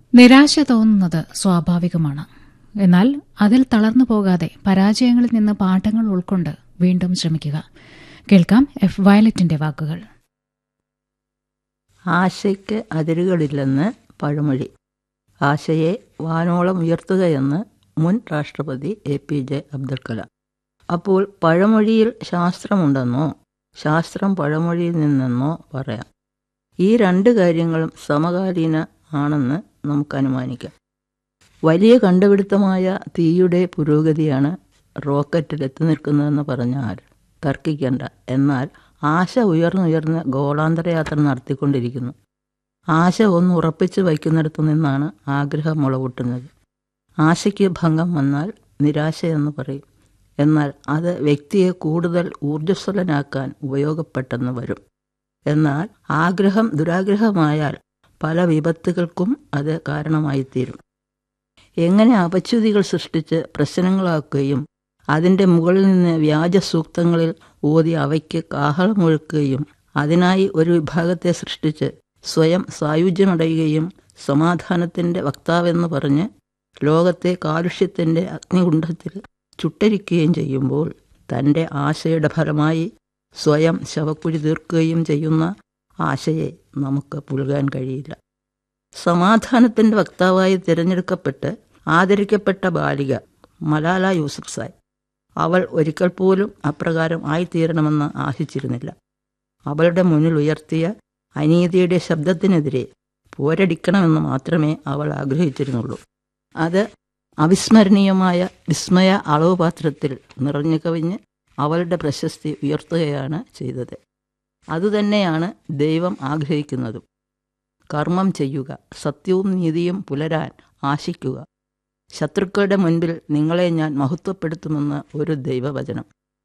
നിരാശ തോന്നുന്നത് സ്വാഭാവികമാണ് എന്നാൽ അതിൽ തളർന്നു പോകാതെ പരാജയങ്ങളിൽ നിന്ന് പാഠങ്ങൾ ഉൾക്കൊണ്ട് വീണ്ടും ശ്രമിക്കുക കേൾക്കാം എഫ് വയലറ്റിന്റെ വാക്കുകൾ ആശയ്ക്ക് അതിരുകളില്ലെന്ന് പഴമൊഴി ആശയെ വാനോളം ഉയർത്തുകയെന്ന് മുൻ രാഷ്ട്രപതി A P J Abdul Kalam അപ്പോൾ പഴമൊഴിയിൽ ശാസ്ത്രമുണ്ടെന്നോ ശാസ്ത്രം പഴമൊഴിയിൽ നിന്നെന്നോ പറയാം ഈ രണ്ട് കാര്യങ്ങളും സമകാലീന ആണെന്ന് നമുക്ക് അനുമാനിക്കാം വലിയ കണ്ടുപിടുത്തമായ തീയുടെ പുരോഗതിയാണ് റോക്കറ്റിൽ എത്തി നിൽക്കുന്നതെന്ന് പറഞ്ഞാൽ തർക്കിക്കേണ്ട എന്നാൽ ആശ ഉയർന്നുയർന്ന് ഗോളാന്തരയാത്ര നടത്തിക്കൊണ്ടിരിക്കുന്നു ആശ ഒന്ന് ഉറപ്പിച്ചു വയ്ക്കുന്നിടത്തു നിന്നാണ് ആഗ്രഹം മുളപൊട്ടുന്നത് ആശയ്ക്ക് ഭംഗം വന്നാൽ നിരാശയെന്ന് പറയും എന്നാൽ അത് വ്യക്തിയെ കൂടുതൽ ഊർജ്ജസ്വലനാക്കാൻ ഉപയോഗപ്പെട്ടെന്ന് വരും എന്നാൽ ആഗ്രഹം ദുരാഗ്രഹമായാൽ പല വിപത്തുകൾക്കും അത് കാരണമായിത്തീരും എങ്ങനെ അപച്യുതികൾ സൃഷ്ടിച്ച് പ്രശ്നങ്ങളാക്കുകയും അതിൻ്റെ മുകളിൽ നിന്ന് വ്യാജ സൂക്തങ്ങളിൽ ഊതി അവയ്ക്ക് കാഹളമൊഴുക്കുകയും അതിനായി ഒരു വിഭാഗത്തെ സൃഷ്ടിച്ച് സ്വയം സായുജ്യമടയുകയും സമാധാനത്തിൻ്റെ വക്താവെന്ന് പറഞ്ഞ് ലോകത്തെ കാലുഷ്യത്തിൻ്റെ അഗ്നികുണ്ഡത്തിൽ ചുട്ടരിക്കുകയും ചെയ്യുമ്പോൾ തൻ്റെ ആശയുടെ ഫലമായി സ്വയം ശവക്കുഴി തീർക്കുകയും ചെയ്യുന്ന ആശയെ നമുക്ക് പുൽകാൻ കഴിയില്ല സമാധാനത്തിൻ്റെ വക്താവായി തിരഞ്ഞെടുക്കപ്പെട്ട് ആദരിക്കപ്പെട്ട ബാലിക മലാല യൂസഫ് സായ് അവൾ ഒരിക്കൽ പോലും അപ്രകാരം ആയിത്തീരണമെന്ന് ആശിച്ചിരുന്നില്ല അവളുടെ മുന്നിൽ ഉയർത്തിയ അനീതിയുടെ ശബ്ദത്തിനെതിരെ പോരടിക്കണമെന്ന് മാത്രമേ അവൾ ആഗ്രഹിച്ചിരുന്നുള്ളൂ അത് അവിസ്മരണീയമായ വിസ്മയ അളവ് പാത്രത്തിൽ നിറഞ്ഞു കവിഞ്ഞ് അവളുടെ പ്രശസ്തി ഉയർത്തുകയാണ് ചെയ്തത് അതുതന്നെയാണ് ദൈവം ആഗ്രഹിക്കുന്നതും കർമ്മം ചെയ്യുക സത്യവും നീതിയും പുലരാൻ ആശിക്കുക ശത്രുക്കളുടെ മുൻപിൽ നിങ്ങളെ ഞാൻ മഹത്വപ്പെടുത്തുമെന്ന് ഒരു ദൈവവചനം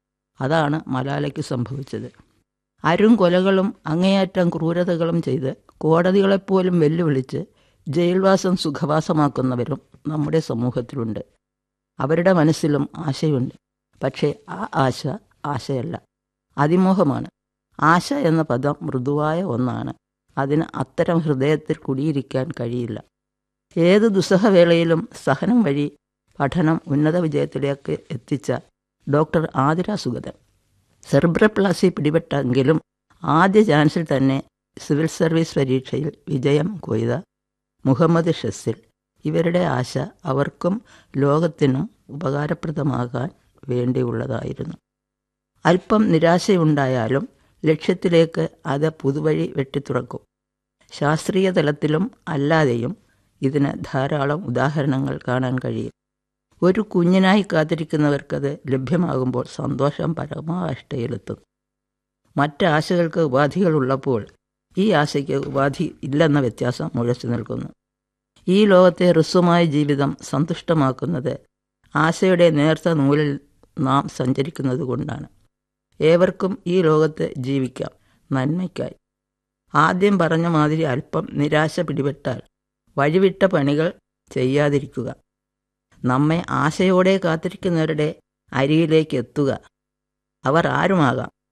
അതാണ് മലാലയ്ക്ക് സംഭവിച്ചത് അരും കൊലകളും അങ്ങേയറ്റം ക്രൂരതകളും ചെയ്ത് കോടതികളെപ്പോലും വെല്ലുവിളിച്ച് ജയിൽവാസം സുഖവാസമാക്കുന്നവരും നമ്മുടെ സമൂഹത്തിലുണ്ട് അവരുടെ മനസ്സിലും ആശയുണ്ട് പക്ഷേ ആ ആശ ആശയല്ല അതിമോഹമാണ് ആശ എന്ന പദം മൃദുവായ ഒന്നാണ് അതിന് അത്തരം ഹൃദയത്തിൽ കുടിയിരിക്കാൻ കഴിയില്ല ഏത് ദുസ്സഹവേളയിലും സഹനം വഴി പഠനം ഉന്നത വിജയത്തിലേക്ക് എത്തിച്ച ഡോക്ടർ ആതിര സുഗതൻ സെർബ്രപ്ലാസി പിടിപെട്ടെങ്കിലും ആദ്യ ചാൻസിൽ തന്നെ സിവിൽ സർവീസ് പരീക്ഷയിൽ വിജയം കൊയ്ത മുഹമ്മദ് ഷസിൽ ഇവരുടെ ആശ അവർക്കും ലോകത്തിനും ഉപകാരപ്രദമാകാൻ വേണ്ടിയുള്ളതായിരുന്നു അല്പം നിരാശയുണ്ടായാലും ലക്ഷ്യത്തിലേക്ക് അത് പുതുവഴി വെട്ടിത്തുറക്കും ശാസ്ത്രീയ തലത്തിലും അല്ലാതെയും ഇതിന് ധാരാളം ഉദാഹരണങ്ങൾ കാണാൻ കഴിയും ഒരു കുഞ്ഞിനായി കാത്തിരിക്കുന്നവർക്കത് ലഭ്യമാകുമ്പോൾ സന്തോഷം പരമാവഷ്ടയിലെത്തും മറ്റ് ആശകൾക്ക് ഉപാധികളുള്ളപ്പോൾ ഈ ആശയ്ക്ക് ഉപാധി ഇല്ലെന്ന വ്യത്യാസം മുഴച്ചു നിൽക്കുന്നു ഈ ലോകത്തെ ഹ്രസ്വമായ ജീവിതം സന്തുഷ്ടമാക്കുന്നത് ആശയുടെ നേർത്ത നൂലിൽ നാം സഞ്ചരിക്കുന്നത് കൊണ്ടാണ് ഏവർക്കും ഈ ലോകത്ത് ജീവിക്കാം നന്മയ്ക്കായി ആദ്യം പറഞ്ഞ മാതിരി അല്പം നിരാശ പിടിപെട്ടാൽ വഴിവിട്ട പണികൾ ചെയ്യാതിരിക്കുക നമ്മെ ആശയോടെ കാത്തിരിക്കുന്നവരുടെ അരിയിലേക്ക് എത്തുക അവർ ആരുമാകാം